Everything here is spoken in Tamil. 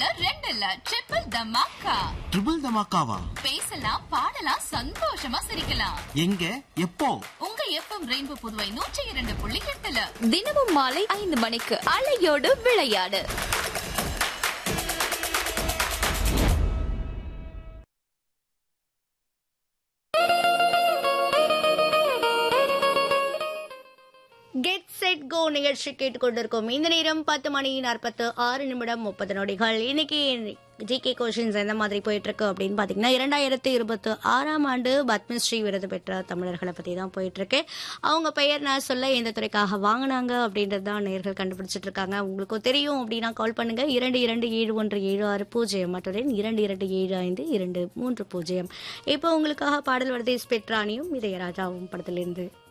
ரெண்டு இல்ல ட்ரிபிள் தமாக்கா ட்ரிபிள் தமாக்காவா பேசலாம் பாடலாம் சந்தோஷமா சிரிக்கலாம் எங்க எப்போ உங்க எஃப்எம் ரெயின்போ புதுவை நூற்றி இரண்டு புள்ளி எட்டுல தினமும் மாலை ஐந்து மணிக்கு அலையோடு விளையாடு கெட் செட் கோ நிகழ்ச்சி கேட்டுக்கொண்டிருக்கோம் இந்த நேரம் பத்து மணி நாற்பத்து ஆறு நிமிடம் முப்பது நொடிகள் இன்னைக்கு ஜிகே கொஷின்ஸ் எந்த மாதிரி போயிட்டு இருக்கு அப்படின்னு பாத்தீங்கன்னா இரண்டாயிரத்தி இருபத்தி ஆறாம் ஆண்டு பத்மஸ்ரீ விருது பெற்ற தமிழர்களை பத்தி தான் போயிட்டு இருக்கு அவங்க பெயர் நான் சொல்ல எந்த துறைக்காக வாங்கினாங்க அப்படின்றது தான் நேர்கள் கண்டுபிடிச்சிட்டு இருக்காங்க உங்களுக்கும் தெரியும் அப்படின்னா கால் பண்ணுங்க இரண்டு இரண்டு ஏழு ஒன்று ஏழு ஆறு பூஜ்ஜியம் மற்றும் இரண்டு இரண்டு ஏழு ஐந்து இரண்டு மூன்று பூஜ்ஜியம் இப்போ உங்களுக்காக பாடல் வருது பெற்றானியும் இதயராஜாவும் படத்திலிருந்து